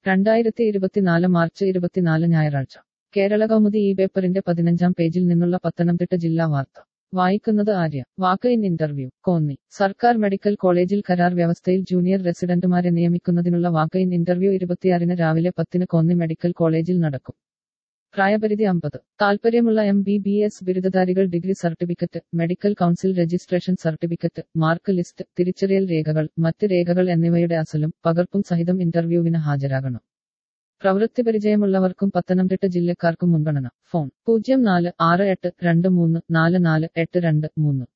രണ്ടായിരത്തി ഇരുപത്തിനാല് മാർച്ച് ഇരുപത്തിനാല് ഞായറാഴ്ച കേരള കൗമുദി ഈ പേപ്പറിന്റെ പതിനഞ്ചാം പേജിൽ നിന്നുള്ള പത്തനംതിട്ട ജില്ലാ വാർത്ത വായിക്കുന്നത് Arya walk in interview Konni സർക്കാർ മെഡിക്കൽ കോളേജിൽ കരാർ വ്യവസ്ഥയിൽ ജൂനിയർ റെസിഡന്റുമാരെ നിയമിക്കുന്നതിനുള്ള വാക്ക് ഇൻ ഇന്റർവ്യൂ ഇരുപത്തിയാറിന് രാവിലെ പത്തിന് കോന്നി മെഡിക്കൽ കോളേജിൽ നടക്കും പ്രായപരിധി അമ്പത് താൽപ്പര്യമുള്ള എം ബി ബി എസ് ബിരുദധാരികൾ degree certificate medical council registration certificate mark list തിരിച്ചറിയൽ രേഖകൾ മറ്റ് രേഖകൾ എന്നിവയുടെ അസലും പകർപ്പും സഹിതം ഇന്റർവ്യൂവിന് ഹാജരാകണം പ്രവൃത്തി പരിചയമുള്ളവർക്കും പത്തനംതിട്ട ജില്ലക്കാർക്കും മുൻഗണന ഫോൺ പൂജ്യം നാല് ആറ് എട്ട് രണ്ട് മൂന്ന് നാല് നാല് എട്ട് രണ്ട് മൂന്ന്